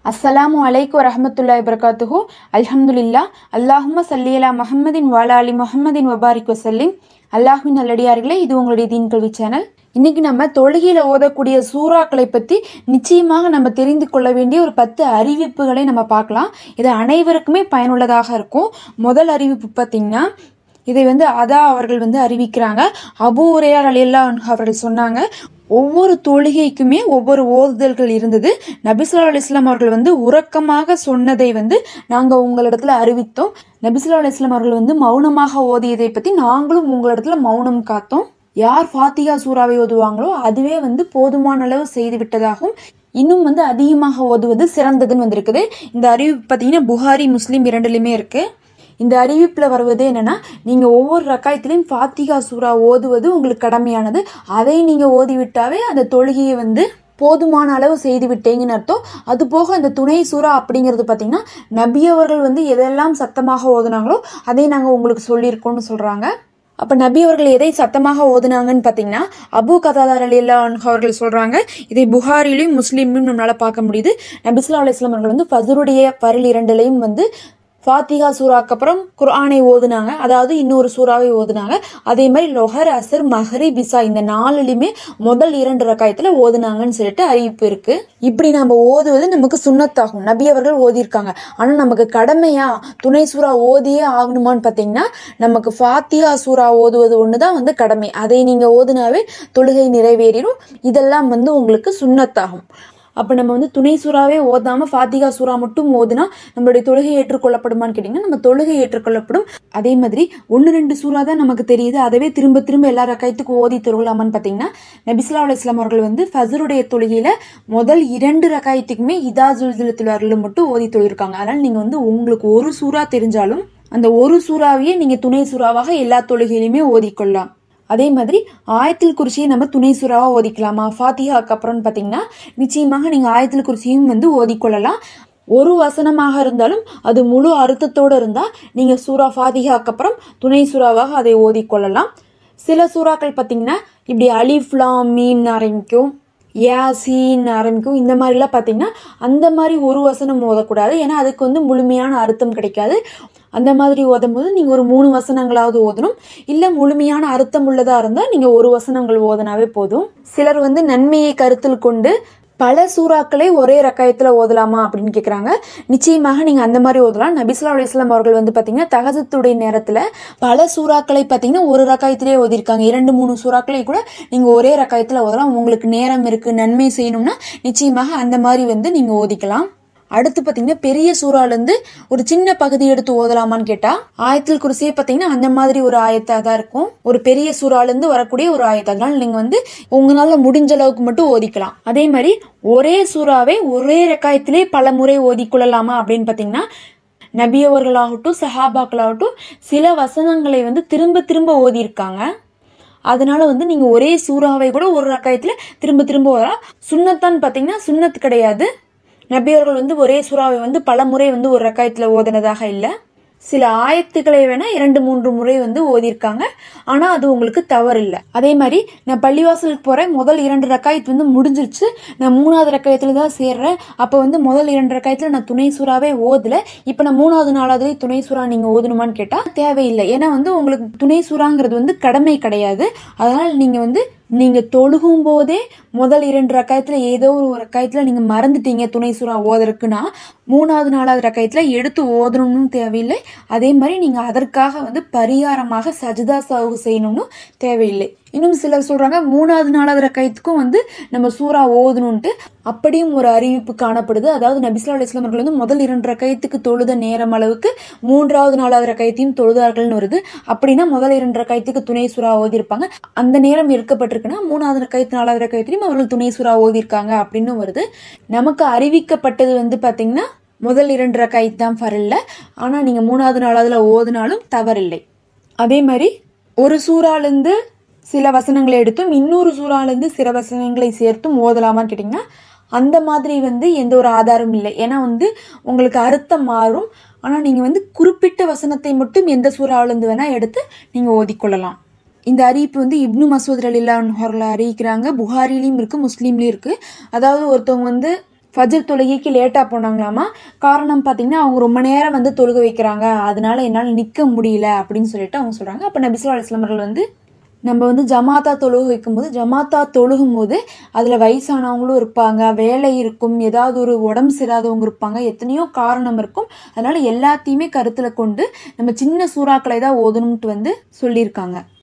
அஸ்ஸலாமு அலைக்கும் வரஹமத்துல்லாஹி வரகாத்துஹு அல்ஹம்துலில்லா அல்லாஹும்ம சல்லியலா முஹம்மதின் வாலா அலி முஹம்மதின் வபாரிக் வசல்லிம் அல்லாஹ்வின் நல்லடியார்களே இது உங்களுடைய தீன் கல்வி சேனல் இன்னைக்கு நம்ம தொழுகையில ஓதக்கூடிய சூறாக்களை பத்தி நிச்சயமாக நம்ம தெரிந்து கொள்ள வேண்டிய ஒரு பத்து அறிவிப்புகளை நம்ம பார்க்கலாம் இது அனைவருக்குமே பயனுள்ளதாக இருக்கும் முதல் அறிவிப்பு பார்த்தீங்கன்னா இதை வந்து அதா அவர்கள் வந்து அறிவிக்கிறாங்க அபூ உரையார் அலியல்லா அவர்கள் சொன்னாங்க ஒவ்வொரு தொழுகைக்குமே ஒவ்வொரு ஓதுதல்கள் இருந்தது நபிசுல்லா அலிஸ்லாம் அவர்கள் வந்து உறக்கமாக சொன்னதை வந்து நாங்கள் உங்களிடத்துல அறிவித்தோம் நபிசுல்லா அலிஸ்லாம் அவர்கள் வந்து மௌனமாக ஓதியதை பற்றி நாங்களும் உங்களிடத்துல மௌனம் காத்தோம் யார் ஃபாத்திகா சூறாவை ஓதுவாங்களோ அதுவே வந்து போதுமான அளவு செய்து விட்டதாகவும் இன்னும் வந்து அதிகமாக ஓதுவது சிறந்ததுன்னு வந்திருக்குது இந்த அறிவிப்பு பார்த்தீங்கன்னா புகாரி முஸ்லீம் இரண்டுலையுமே இருக்கு இந்த அறிவிப்பில் வருவது என்னன்னா நீங்கள் ஒவ்வொரு ரக்காயத்திலையும் ஃபாத்திகா சூறா ஓதுவது உங்களுக்கு கடமையானது அதை நீங்கள் ஓதிவிட்டாவே அந்த தொழுகையை வந்து போதுமான அளவு செய்து விட்டீங்கன்னு அர்த்தம் அது போக அந்த துணை சூறா அப்படிங்கிறது பார்த்தீங்கன்னா நபி அவர்கள் வந்து எதெல்லாம் சத்தமாக ஓதுனாங்களோ அதை நாங்கள் உங்களுக்கு சொல்லியிருக்கோம்னு சொல்கிறாங்க அப்போ நபி அவர்கள் எதை சத்தமாக ஓதுனாங்கன்னு பார்த்தீங்கன்னா அபு கதாதார் அலி அல்லா அவர்கள் சொல்கிறாங்க இதை புகாரிலையும் முஸ்லீம்லையும் நம்மளால் பார்க்க முடியுது நபிசுல்லா அலிஸ்லாம் அவர்கள் வந்து ஃபசருடைய பரில் இரண்டுலையும் வந்து ஃபாத்திகா சூறாக்கு அப்புறம் குர்ஆனை ஓதுனாங்க அதாவது இன்னொரு சூறாவை ஓதுனாங்க அதே மாதிரி லொஹர் அசர் மஹரி பிசா இந்த நாலுலையுமே முதல் இரண்டு ரக்காயத்தில் ஓதுனாங்கன்னு சொல்லிட்டு அறிவிப்பு இருக்கு இப்படி நம்ம ஓதுவது நமக்கு சுண்ணத்தாகும் நபி அவர்கள் ஓதியிருக்காங்க ஆனால் நமக்கு கடமையா துணை சூறா ஓதியே ஆகணுமான்னு பார்த்தீங்கன்னா நமக்கு ஃபாத்திகா சூறா ஓதுவது ஒன்று தான் வந்து கடமை அதை நீங்கள் ஓதுனாவே தொழுகை நிறைவேறிடும் இதெல்லாம் வந்து உங்களுக்கு சுண்ணத்தாகும் அப்போ நம்ம வந்து துணை சூறாவே ஓதாமல் ஃபாத்திகா சூறா மட்டும் ஓதுனா நம்மளுடைய தொழுகை ஏற்றுக்கொள்ளப்படுமான்னு கேட்டிங்கன்னா நம்ம தொழுகை ஏற்றுக்கொள்ளப்படும் அதே மாதிரி ஒன்று ரெண்டு சூறா தான் நமக்கு தெரியுது அதவே திரும்ப திரும்ப எல்லா ரக்காயத்துக்கும் ஓதி தொழுகலாமான்னு பார்த்தீங்கன்னா நபிசுல்லா அலி இஸ்லாம் அவர்கள் வந்து ஃபசருடைய தொழுகையில் முதல் இரண்டு ரக்காயத்துக்குமே இதா ஜுல்திலத்தில் அருள் மட்டும் ஓதி தொழிருக்காங்க அதனால் நீங்கள் வந்து உங்களுக்கு ஒரு சூறா தெரிஞ்சாலும் அந்த ஒரு சூறாவையே நீங்கள் துணை சூறாவாக எல்லா தொழுகையிலுமே ஓதிக்கொள்ளலாம் அதே மாதிரி ஆயத்தில் குறிச்சியை நம்ம துணை சுறாவாக ஓதிக்கலாமா ஃபாத்திஹாக்கு அப்புறம்னு பார்த்தீங்கன்னா நிச்சயமாக நீங்கள் ஆயத்தில் குறிச்சியும் வந்து ஓதிக்கொள்ளலாம் ஒரு வசனமாக இருந்தாலும் அது முழு அர்த்தத்தோடு இருந்தால் நீங்கள் சூறா ஃபாத்திஹாக்கு அப்புறம் துணை சுறாவாக அதை ஓதிக்கொள்ளலாம் சில சூறாக்கள் பார்த்தீங்கன்னா இப்படி அலிஃப்லாம் மீன் ஆரம்பிக்கும் யாசின்னு ஆரம்பிக்கும் இந்த மாதிரிலாம் பார்த்தீங்கன்னா அந்த மாதிரி ஒரு வசனம் ஓதக்கூடாது ஏன்னா அதுக்கு வந்து முழுமையான அர்த்தம் கிடைக்காது அந்த மாதிரி ஓதும் போது நீங்கள் ஒரு மூணு வசனங்களாவது ஓதணும் இல்லை முழுமையான அர்த்தம் உள்ளதாக இருந்தால் நீங்கள் ஒரு வசனங்கள் ஓதனாவே போதும் சிலர் வந்து நன்மையை கருத்தில் கொண்டு பல சூறாக்களை ஒரே ரக்காயத்தில் ஓதலாமா அப்படின்னு கேட்குறாங்க நிச்சயமாக நீங்கள் அந்த மாதிரி ஓதலாம் நபிசுல்லா அலிஸ்லாம் அவர்கள் வந்து பார்த்தீங்கன்னா தகஜத்துடைய நேரத்தில் பல சூறாக்களை பார்த்தீங்கன்னா ஒரு ரக்காயத்திலே ஓதிருக்காங்க இரண்டு மூணு சூறாக்களை கூட நீங்கள் ஒரே ரக்காயத்தில் ஓதலாம் உங்களுக்கு நேரம் இருக்குது நன்மை செய்யணும்னா நிச்சயமாக அந்த மாதிரி வந்து நீங்கள் ஓதிக்கலாம் அடுத்து பார்த்தீங்கன்னா பெரிய சூறாலேருந்து ஒரு சின்ன பகுதி எடுத்து ஓதலாமான்னு கேட்டால் ஆயத்தில் குருசியே பார்த்தீங்கன்னா அந்த மாதிரி ஒரு ஆயத்தாக தான் இருக்கும் ஒரு பெரிய சூறாலேருந்து வரக்கூடிய ஒரு ஆயத்தை அதனால நீங்கள் வந்து உங்களால் முடிஞ்ச அளவுக்கு மட்டும் ஓதிக்கலாம் அதே மாதிரி ஒரே சூறாவை ஒரே ரக்காயத்திலே பல முறை ஓதிக்கொள்ளலாமா அப்படின்னு பார்த்தீங்கன்னா நபியவர்களாகட்டும் சஹாபாக்களாகட்டும் சில வசனங்களை வந்து திரும்ப திரும்ப ஓதியிருக்காங்க அதனால வந்து நீங்க ஒரே சூறாவை கூட ஒரு ரக்காயத்துல திரும்ப திரும்ப வரலாம் சுண்ணத்தான்னு பார்த்தீங்கன்னா சுண்ணத்து கிடையாது நபியவர்கள் வந்து ஒரே சூறாவை வந்து பல முறை வந்து ஒரு ரக்காயத்தில் ஓதினதாக இல்லை சில ஆயத்துக்களை வேணா இரண்டு மூன்று முறை வந்து ஓதியிருக்காங்க ஆனா அது உங்களுக்கு தவறு இல்லை அதே மாதிரி நான் பள்ளிவாசலுக்கு போறேன் முதல் இரண்டு ரக்காயத்து வந்து முடிஞ்சிருச்சு நான் மூணாவது ரக்காயத்துல தான் சேர்றேன் அப்போ வந்து முதல் இரண்டு ரக்காயத்துல நான் துணை சூறாவே ஓதல இப்போ நான் மூணாவது நாலாவது துணை சூறா நீங்க ஓதணுமான்னு கேட்டா தேவையில்லை ஏன்னா வந்து உங்களுக்கு துணை சூறாங்கிறது வந்து கடமை கிடையாது அதனால நீங்க வந்து நீங்க தொழுகும் போதே முதல் இரண்டு ரக்காயத்துல ஏதோ ஒரு ரக்காயத்துல நீங்க மறந்துட்டீங்க துணை சூறா ஓதறதுக்குன்னா மூணாவது நாலாவது ரக்காயத்துல எடுத்து ஓதணும்னு தேவையில்லை அதே மாதிரி நீங்க அதற்காக வந்து பரிகாரமாக சஜிதா சாவு செய்யணும்னு தேவையில்லை இன்னும் சிலர் சொல்றாங்க மூணாவது நாலாவது ரக்காயத்துக்கும் வந்து நம்ம சூறா ஓதணும்ட்டு அப்படியும் ஒரு அறிவிப்பு காணப்படுது அதாவது நபிஸ்லா அலிஸ்லாம் அவர்கள் வந்து முதல் இரண்டு ரக்காயத்துக்கு தொழுத நேரம் அளவுக்கு மூன்றாவது நாலாவது ரக்காயத்தையும் தொழுதார்கள்னு வருது அப்படின்னா முதல் இரண்டு ரக்காயத்துக்கு துணை சுறா ஓதிருப்பாங்க அந்த நேரம் எடுக்கப்பட்டிருக்குன்னா மூணாவது ரக்காயத்து நாலாவது ரக்காயத்திலையும் அவர்கள் துணை சுறா ஓதிருக்காங்க அப்படின்னு வருது நமக்கு அறிவிக்கப்பட்டது வந்து பாத்தீங்கன்னா முதல் இரண்டு ரக்காயத்து தான் ஃபரில்ல ஆனால் நீங்கள் மூணாவது நாலாவதுல ஓதுனாலும் தவறில்லை அதே மாதிரி ஒரு சூறாலேருந்து சில வசனங்களை எடுத்தும் இன்னொரு சூறாலேருந்து சில வசனங்களை சேர்த்தும் ஓதலாமான்னு கேட்டிங்கன்னா அந்த மாதிரி வந்து எந்த ஒரு ஆதாரமும் இல்லை ஏன்னா வந்து உங்களுக்கு அர்த்தம் மாறும் ஆனால் நீங்கள் வந்து குறிப்பிட்ட வசனத்தை மட்டும் எந்த சூறாவிலேருந்து வேணால் எடுத்து நீங்கள் ஓதிக்கொள்ளலாம் இந்த அறிவிப்பு வந்து இப்னு மசூத் அலில்லா அவர்கள் அறிவிக்கிறாங்க புகாரிலையும் இருக்குது முஸ்லீம்லேயும் இருக்குது அதாவது ஒருத்தவங்க வந்து ஃபஜ்ர் தொழுகைக்கு லேட்டாக போனாங்களாமா காரணம் பார்த்தீங்கன்னா அவங்க ரொம்ப நேரம் வந்து தொழுக வைக்கிறாங்க அதனால என்னால் நிற்க முடியல அப்படின்னு சொல்லிட்டு அவங்க சொல்கிறாங்க அப்போ நபிசுல்லா அலுவலாம் அவர்கள் வந்து நம்ம வந்து ஜமாத்தா தொழுக வைக்கும்போது ஜமாத்தா தொழுகும் போது அதில் வயசானவங்களும் இருப்பாங்க வேலை இருக்கும் ஏதாவது ஒரு உடம்பு சரியாதவங்க இருப்பாங்க எத்தனையோ காரணம் இருக்கும் அதனால எல்லாத்தையுமே கருத்தில் கொண்டு நம்ம சின்ன சூறாக்களை தான் ஓதணும்ட்டு வந்து சொல்லியிருக்காங்க